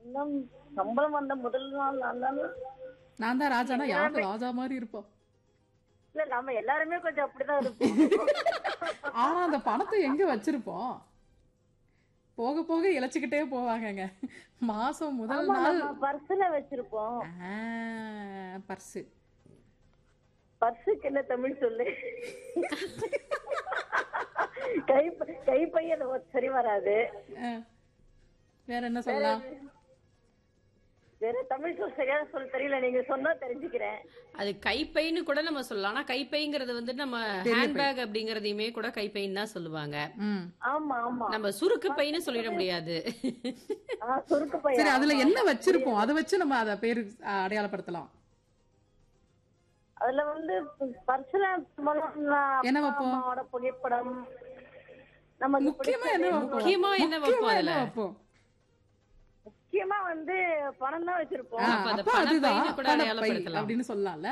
இன்னும் சம்பளம் வந்த முதல் நாள் நான் தானே நான் தான் ராஜானா யாரும் ராஜா மாதிரி இருப்போம் இல்ல நம்ம எல்லாருமே கொஞ்சம் அப்படிதான் இருப்போம் ஆனா அந்த பணத்தை எங்க வச்சிருப்போம் போக போக இழைச்சிக்கிட்டே போவாங்கங்க மாசம் முதல் ஆமா, நாள் நம்ம பர்ஸ்ல வச்சிருப்போம் பர்ஸு பர்ஸுக்கு என்ன தமிழ் சொல்லு கை கைப்பை அது சரி வராது வேற என்ன சொல்லலாம் வேற தமிழ் சொல் சரியான சொல் தெரியல நீங்க சொன்னா தெரிஞ்சுக்கிறேன் அது கைப்பைன்னு கூட நம்ம சொல்லலாம் ஆனா கைப்பைங்கிறது வந்து நம்ம ஹேண்ட்பேக் அப்படிங்கறதையுமே கூட கைப்பைன்னு தான் சொல்லுவாங்க ம் ஆமா ஆமா நம்ம சுருக்கு பைன்னு சொல்லிட முடியாது ஆ, சுருக்கு பை சரி அதுல என்ன வச்சிருப்போம் அதை வச்சு நம்ம அத பேரு அஹ், அடையாளப்படுத்தலாம் அதுல வந்து பர்ஸ்ல என்ன வைப்போம்? அம்மாவோட புகைப்படம் நமக்கு முக்கியமா என்ன வைப்போம் முக்கியமா என்ன வைப்போம் முக்கியமா அதுல? என்ன வைப்போம் முக்கியமா வந்து பணம் தான் வச்சிருப்போம் ஆ, அப்ப அந்த அப்ப பணப்பைன்னு அதுதான் கூட பணப்பை அடையாளப்படுத்தலாம். அப்படின்னு சொல்லலாம்ல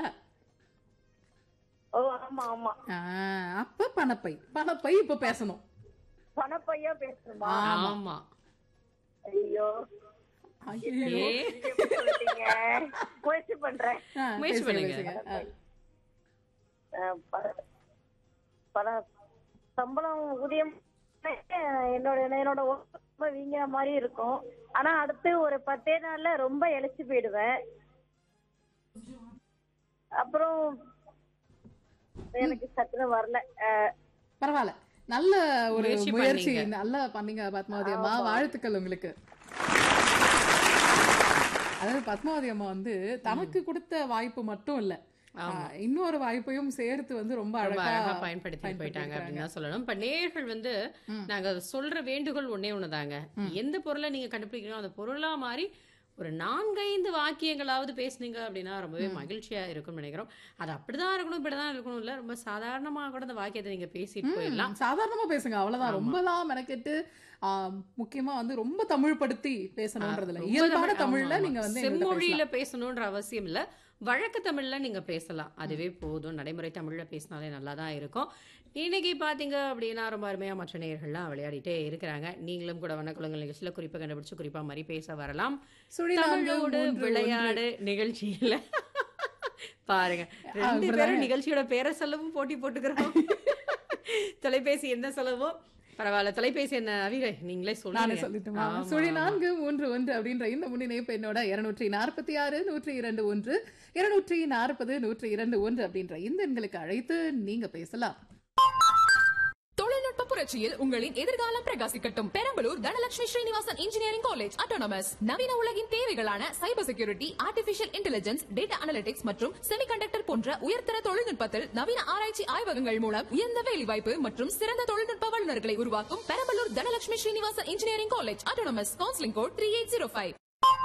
ஓ ஆமா ஆமா ஆ, அப்ப பணப்பை பணப்பை இப்ப பேசணும் பணப்பையா பேசணுமா ஆமா ஐயோ ஐயோ. ஏ நீங்க எப்படி சொல்லிட்டீங்க முயற்சி பண்றேன் ஆ, முயற்சி பேசுங்க, பண்ணுங்க. பேசுங்க. ஆ. அஹ் ப- பல சம்பளம் ஊதியம் என்னோட என்னோட work ரொம்ப வீங்கிற மாதிரி இருக்கும் ஆனா அடுத்து ஒரு பத்தே நாள்ல ரொம்ப இழைச்சு போயிடுவேன் அப்புறம் எனக்கு சத்துன்னு வரல அஹ் பரவாயில்ல நல்ல ஒரு முயற்சி முயற்சி பண்ணீங்க. நல்லா பண்ணீங்க பத்மாவதி அம்மா வாழ்த்துக்கள் உங்களுக்கு அதாவது பத்மாவதி அம்மா வந்து தனக்கு கொடுத்த வாய்ப்பு மட்டும் இல்ல ஆ, இன்னொரு வாய்ப்பையும் சேர்த்து வந்து ரொம்ப ரொம்ப அழகா அழகா பயன்படுத்தி போயிட்டாங்க அப்படின்னு தான் சொல்லணும் இப்ப நேர்கள் வந்து நாங்க சொல்ற வேண்டுகோள் ஒண்ணே ஒண்ணுதாங்க எந்த பொருளை நீங்க கண்டுபிடிக்கிறோம் அந்த பொருளா மாதிரி ஒரு நான்கைந்து வாக்கியங்களாவது பேசுனீங்க அப்படின்னா ரொம்பவே மகிழ்ச்சியா இருக்கும்னு நினைக்கிறோம் அது அப்படிதான் இருக்கணும் இப்படிதான் இருக்கணும் இல்ல ரொம்ப சாதாரணமா கூட அந்த வாக்கியத்தை நீங்க பேசிட்டு போயிடலாம் ம், சாதாரணமா பேசுங்க அவ்வளவுதான் ரொம்பலாம் மெனக்கெட்டு ஆ, முக்கியமா வந்து ரொம்ப தமிழ் படுத்தி பேசணும்ன்றதுல ரொம்ப இயல்பான தமிழ், தமிழ்ல ஆமா, நீங்க ஆமா. வந்து எங்கள்ட்ட செம்மொழியில பேசணும்ன்ற அவசியம் இல்ல வழக்கு தமிழ்ல நீங்க பேசலாம் அதுவே போதும் நடைமுறை தமிழ்ல பேசினாலே நல்லா தான் இருக்கும் இன்னைக்கு பாத்தீங்க அப்படின்னா ரொம்ப அருமையா மற்ற நேயர்கள்லாம் விளையாடிட்டே இருக்கிறாங்க நீங்களும் கூட வண்ணக்குளங்கள் நிகழ்ச்சியில குறிப்பா கண்டுபிடிச்சு குறிப்பா மாதிரி பேச வரலாம் சுழி நான்கு, தமிழோடு மூன்று, விளையாடு நிகழ்ச்சியில பாருங்க ரெண்டு அப்படிதானே? பேரும் நிகழ்ச்சியோட பேரை சொல்லவும் போட்டி போட்டுக்கிறோம் தொலைபேசி என்ன சொல்லவோ பரவாயில்ல தொலைபேசி என்ன அவிரை நீங்களே நானே சொல்லுங்க சொல்லிட்டுமா ஆமா, சுழி ஆமா. நான்கு மூன்று ஒன்று அப்படின்ற இந்த முன்னிணைப்பு என்னோட இருநூற்றி நாற்பத்தி ஆறு நூற்றி இரண்டு ஒன்று இருநூற்றி நாற்பது நூற்றி இரண்டு ஒன்று அப்படின்ற இந்த எண்களுக்கு அழைத்து நீங்க பேசலாம் தொழில்நுட்ப புரட்சியில் உங்களின் எதிர்காலம் பிரகாசிக்கட்டும் Perambalur Dhanalakshmi Srinivasan engineering college autonomous நவீன உலகின் தேவைகளான cyber security artificial intelligence data analytics மற்றும் செமிகண்டக்டர் போன்ற உயர்தர தொழில்நுட்பத்தில் நவீன ஆராய்ச்சி ஆய்வகங்கள் மூலம் உயர்ந்த வேலைவாய்ப்பு மற்றும் சிறந்த தொழில்நுட்ப வல்லுநர்களை உருவாக்கும் Perambalur Dhanalakshmi Srinivasan engineering college autonomous counselling code three eight zero five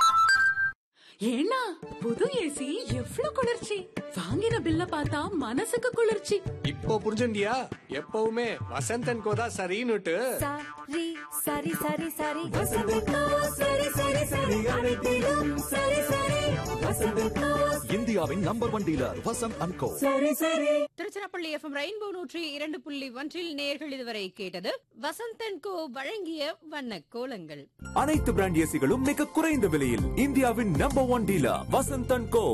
ஏன்னா புது ஏசி எவ்வளவு குளிர்ச்சி வாங்கின பில்ல பார்த்தா மனசுக்கு குளிர்ச்சி இப்போ புரிஞ்சுண்டியா எப்பவுமே வசந்தன் கோதா சரின்னுட்டு சரி சரி சரி சரி வசந்தக்கா சரி சரி சரி அனைத்திலும் சரி சரி வசந்தக்கா இந்தியாவின் number one dealer Vasanth and co சரி சரி திருச்சிராப்பள்ளி எஃப்எம் ரெயின்போ நூற்றி இரண்டு புள்ளி ஒன்றில் நேர்கள் இதுவரை கேட்டது வசந்தன் கோ வழங்கிய வண்ண கோலங்கள் அனைத்து பிராண்ட் ஏசிகளும் மிக குறைந்த விலையில் இந்தியாவின் number one dealer Vasanth and co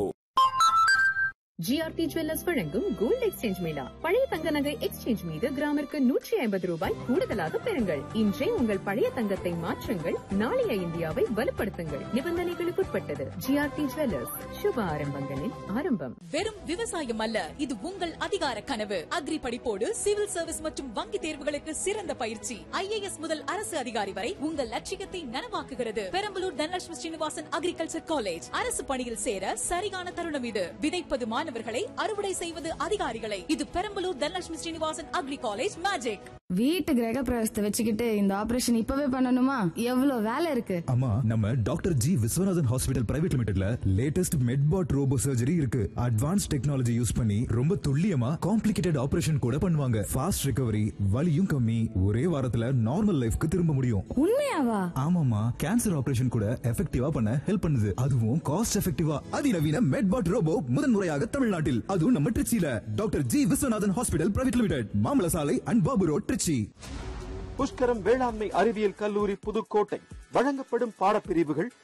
GRT jewellers வழங்கும் கோல்ட் எக்ஸ்சேஞ்ச் மேளா பழைய தங்க நகை எக்ஸ்சேஞ்ச் மீது கிராமிற்கு நூற்றி ஐம்பது ரூபாய் கூடுதலாக பெறுங்கள் இன்றே உங்கள் பழைய தங்கத்தை மாற்றுங்கள் நாளைய இந்தியாவை வலுப்படுத்துங்கள் நிபந்தனைகளுக்குட்பட்டது ஜிஆர்டி ஜுவல்லர்ஸ் சுப ஆரம்பங்களின் ஆரம்பம் வெறும் விவசாயம் அல்ல இது உங்கள் அதிகார கனவு அக்ரி படிப்போடு சிவில் சர்வீஸ் மற்றும் வங்கி தேர்வுகளுக்கு சிறந்த பயிற்சி ஐஏஎஸ் முதல் அரசு அதிகாரி வரை உங்கள் லட்சியத்தை நனவாக்குகிறது பெரம்பலூர் தனலட்சுமி ஸ்ரீனிவாசன் அக்ரிகல்ச்சர் காலேஜ் அரசு பணியில் சேர சரியான தருணம் இது விதைப்பது மாணவர்களை அறுவடை செய்வது அதிகாரிகளை இது Perambalur Dhanalakshmi Srinivasan agri college magic வீட்டு கிரக பிரவேசத்தை வச்சுக்கிட்டு இந்த ஆபரேஷன் இப்பவே பண்ணணுமா எவ்வளவு வேலை இருக்கு ஆமா நம்ம doctor G Viswanathan hospital private லிமிடெட்ல லேட்டஸ்ட் மெட்பாட் ரோபோ சர்ஜரி இருக்கு அட்வான்ஸ் டெக்னாலஜி யூஸ் பண்ணி ரொம்ப துல்லியமா காம்ப்ளிகேட்டட் ஆபரேஷன் கூட பண்ணுவாங்க ஃபாஸ்ட் ரிகவரி வலியும் கம்மி ஒரே வாரத்துல நார்மல் லைஃப்க்கு திரும்ப முடியும் உண்மையாவா ஆமாமா கேன்சர் ஆபரேஷன் கூட எஃபெக்டிவா பண்ண ஹெல்ப் பண்ணுது அதுவும் காஸ்ட் எஃபெக்டிவா அதிநவீன மெட்பாட் ரோபோ முதன்முறையாக தமிழ்நாட்டில் அதுவும் நம்ம திருச்சியில doctor G Viswanathan hospital private limited மாமல சாலை அண்ட் பாபு ரோட் திருச்சி புஷ்கரம் வேளாண்மை அறிவியல் கல்லூரி புதுக்கோட்டை வழங்கப்படும் பாடப்பிரிவுகள்